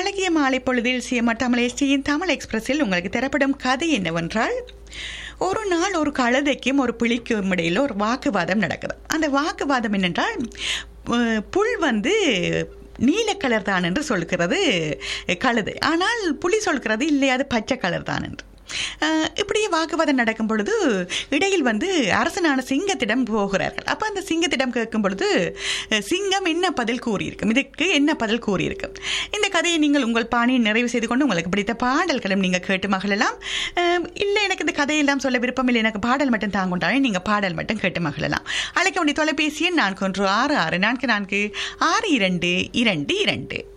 அழகிய மாலை பொழுதில் சிஎம்ஆர் தமிழ் எஸ்டியின் தமிழ் எக்ஸ்பிரஸில் உங்களுக்கு தரப்படும் கதை என்னவென்றால் ஒரு நாள் ஒரு கழுதைக்கும் ஒரு புலிக்கும் இடையில் ஒரு வாக்குவாதம் நடக்குது அந்த வாக்குவாதம் என்னென்றால் அஹ், புல் வந்து நீல கலர் தான் என்று சொல்கிறது கழுதை ஆனால் புலி சொல்கிறது இல்லை அது பச்சை கலர் தான் என்று அஹ், இப்படியே வாக்குவாதம் நடக்கும் பொழுது இடையில் வந்து அரசனான சிங்கத்திடம் போகிறார்கள் அப்போ அந்த சிங்கத்திடம் கேட்கும் பொழுது அஹ், சிங்கம் என்ன பதில் கூறியிருக்கும் இதுக்கு என்ன பதில் கூறியிருக்கும் இந்த கதையை நீங்கள் உங்கள் பாணியை நிறைவு செய்து கொண்டு உங்களுக்கு பிடித்த பாடல்களும் நீங்கள் கேட்டு மகிழலாம் அஹ், இல்லை எனக்கு இந்த கதையெல்லாம் சொல்ல விருப்பம் இல்லை எனக்கு பாடல் மட்டும் தாங்குண்டாலே நீங்கள் பாடல் மட்டும் கேட்டு மகிழலாம் அழைக்க வேண்டிய தொலைபேசி எண் நான்கு ஒன்று ஆறு ஆறு நான்கு நான்கு ஆறு இரண்டு இரண்டு இரண்டு